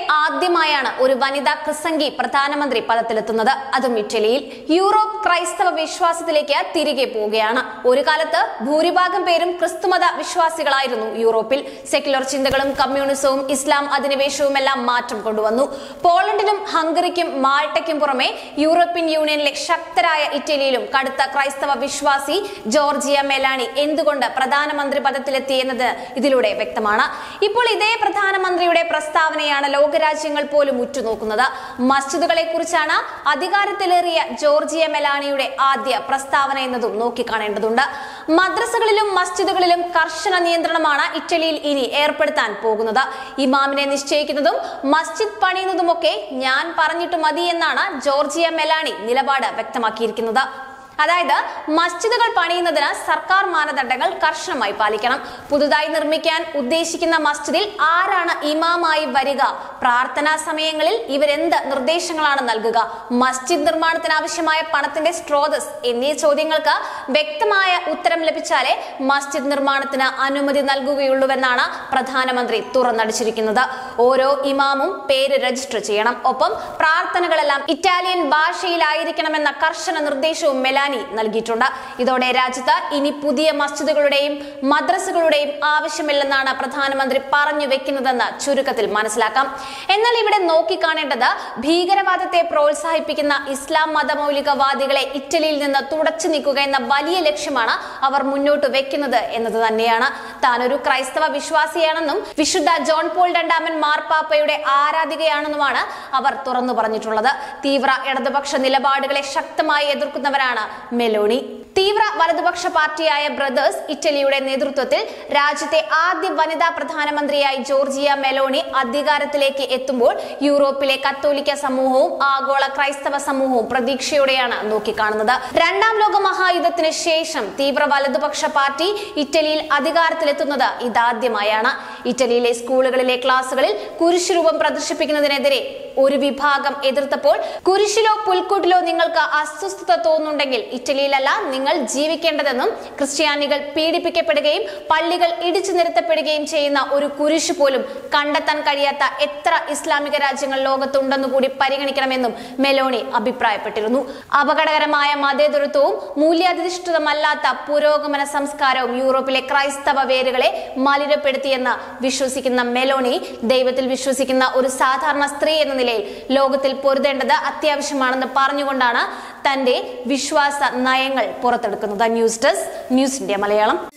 ആദ്യമായാണ് ഒരു വനിതാ ക്രിസംഗി പ്രധാനമന്ത്രി പദത്തിലെത്തുന്നത് അതും ഇറ്റലിയിൽ യൂറോപ്പ് ക്രൈസ്തവ വിശ്വാസത്തിലേക്ക് തിരികെ പോവുകയാണ് ഒരു കാലത്ത് ഭൂരിഭാഗം പേരും ക്രിസ്തുമത വിശ്വാസികളായിരുന്നു യൂറോപ്പിൽ സെക്യുലർ ചിന്തകളും കമ്മ്യൂണിസവും ഇസ്ലാം അധിനിവേശവും എല്ലാം മാറ്റം കൊണ്ടുവന്നു പോളണ്ടിനും ഹംഗറിക്കും മാൾട്ടയ്ക്കും പുറമെ യൂറോപ്യൻ യൂണിയനിലെ ശക്തരായ ഇറ്റലിയിലും കടുത്ത ക്രൈസ്തവ വിശ്വാസി ജോർജിയ മെലാനി എന്തുകൊണ്ട് പ്രധാനമന്ത്രി പദത്തിലെത്തി എന്നത് ഇതിലൂടെ വ്യക്തമാണ് ഇപ്പോൾ ഇതേ പ്രധാനമന്ത്രിയുടെ പ്രസ്താവനയാണ് ലോകരാജ്യങ്ങൾ പോലും ഉറ്റുനോക്കുന്നത് മസ്ജിദുകളെ കുറിച്ചാണ് അധികാരത്തിലേറിയ ജോർജിയ മെലാനിയുടെ ആദ്യ പ്രസ്താവന എന്നതും നോക്കിക്കാണേണ്ടതുണ്ട് മദ്രസകളിലും മസ്ജിദുകളിലും കർശന നിയന്ത്രണമാണ് ഇറ്റലിയിൽ ഇനി ഏർപ്പെടുത്താൻ പോകുന്നത് ഇമാമിനെ നിശ്ചയിക്കുന്നതും മസ്ജിദ് പണിയുന്നതുമൊക്കെ ഞാൻ പറഞ്ഞിട്ട് മതി എന്നാണ് ജോർജിയ മെലാനി നിലപാട് വ്യക്തമാക്കിയിരിക്കുന്നത് അതായത് മസ്ജിദുകൾ പണിയുന്നതിന് സർക്കാർ മാനദണ്ഡങ്ങൾ കർശനമായി പാലിക്കണം പുതുതായി നിർമ്മിക്കാൻ ഉദ്ദേശിക്കുന്ന മസ്ജിദിൽ ആരാണ് ഇമാമായി വരിക പ്രാർത്ഥനാ സമയങ്ങളിൽ ഇവരെന്ത് നിർദ്ദേശങ്ങളാണ് നൽകുക മസ്ജിദ് നിർമ്മാണത്തിന് ആവശ്യമായ പണത്തിന്റെ സ്രോതസ് എന്നീ ചോദ്യങ്ങൾക്ക് വ്യക്തമായ ഉത്തരം ലഭിച്ചാലേ മസ്ജിദ് നിർമ്മാണത്തിന് അനുമതി നൽകുകയുള്ളൂവെന്നാണ് പ്രധാനമന്ത്രി തുറന്നടിച്ചിരിക്കുന്നത് ഓരോ ഇമാമും പേര് രജിസ്റ്റർ ചെയ്യണം ഒപ്പം പ്രാർത്ഥനകളെല്ലാം ഇറ്റാലിയൻ ഭാഷയിലായിരിക്കണമെന്ന കർശന നിർദ്ദേശവും മെലാനി നൽകിയിട്ടുണ്ട് ഇതോടെ രാജ്യത്ത് ഇനി പുതിയ മസ്ജിദുകളുടെയും മദ്രസകളുടെയും ആവശ്യമില്ലെന്നാണ് പ്രധാനമന്ത്രി പറഞ്ഞു വെക്കുന്നതെന്ന് ചുരുക്കത്തിൽ മനസ്സിലാക്കാം എന്നാൽ ഇവിടെ നോക്കിക്കാണേണ്ടത് ഭീകരവാദത്തെ പ്രോത്സാഹിപ്പിക്കുന്ന ഇസ്ലാം മതമൗലികവാദികളെ ഇറ്റലിയിൽ നിന്ന് തുടച്ചു നീക്കുക എന്ന വലിയ ലക്ഷ്യമാണ് അവർ മുന്നോട്ട് വെക്കുന്നത് എന്നത് തന്നെയാണ് താൻ ഒരു ക്രൈസ്തവ വിശ്വാസിയാണെന്നും വിശുദ്ധ ജോൺ പോൾ രണ്ടാമൻ മാർപ്പാപ്പയുടെ ആരാധികയാണെന്നുമാണ് അവർ തുറന്നു പറഞ്ഞിട്ടുള്ളത് തീവ്ര ഇടതുപക്ഷ നിലപാടുകളെ ശക്തമായി എതിർക്കുന്നവരാണ് മെലോണി തീവ്ര വലതുപക്ഷ പാർട്ടിയായ ബ്രദേഴ്സ് ഇറ്റലിയുടെ നേതൃത്വത്തിൽ രാജ്യത്തെ ആദ്യ വനിതാ പ്രധാനമന്ത്രിയായി ജോർജിയ മെലോണി അധികാരത്തിലേക്ക് എത്തുമ്പോൾ യൂറോപ്പിലെ കത്തോലിക്ക സമൂഹവും ആഗോള ക്രൈസ്തവ സമൂഹവും പ്രതീക്ഷയോടെയാണ് നോക്കിക്കാണുന്നത് രണ്ടാം ലോക മഹായുദ്ധത്തിന് ശേഷം തീവ്ര വലതുപക്ഷ പാർട്ടി ഇറ്റലിയിൽ അധികാരത്തിലെത്തുന്നത് ഇതാദ്യമായാണ് ഇറ്റലിയിലെ സ്കൂളുകളിലെ ക്ലാസുകളിൽ കുരിശുരൂപം പ്രദർശിപ്പിക്കുന്നതിനെതിരെ ഒരു വിഭാഗം എതിർത്തപ്പോൾ കുരിശിലോ പുൽക്കൂട്ടിലോ നിങ്ങൾക്ക് അസ്വസ്ഥത തോന്നുന്നുണ്ടെങ്കിൽ ഇറ്റലിയിലല്ല നിങ്ങൾ ജീവിക്കേണ്ടതെന്നും ക്രിസ്ത്യാനികൾ പീഡിപ്പിക്കപ്പെടുകയും പള്ളികൾ ഇടിച്ചു നിരത്തപ്പെടുകയും ചെയ്യുന്ന ഒരു കുരിശ് പോലും കണ്ടെത്താൻ കഴിയാത്ത എത്ര ഇസ്ലാമിക രാജ്യങ്ങൾ ലോകത്തുണ്ടെന്നു കൂടി പരിഗണിക്കണമെന്നും മെലോണി അഭിപ്രായപ്പെട്ടിരുന്നു അപകടകരമായ മതേതരത്വവും മൂല്യാധിഷ്ഠിതമല്ലാത്ത പുരോഗമന സംസ്കാരവും യൂറോപ്പിലെ ക്രൈസ്തവ വേരുകളെ മലിനപ്പെടുത്തിയെന്ന് വിശ്വസിക്കുന്ന മെലോണി ദൈവത്തിൽ വിശ്വസിക്കുന്ന ഒരു സാധാരണ സ്ത്രീ എന്ന നിലയിൽ ലോകത്തിൽ പൊരുതേണ്ടത് അത്യാവശ്യമാണെന്ന് പറഞ്ഞുകൊണ്ടാണ് തന്റെ വിശ്വാസ നയങ്ങൾ പുറത്തെടുക്കുന്നത് news desk news India Malayalam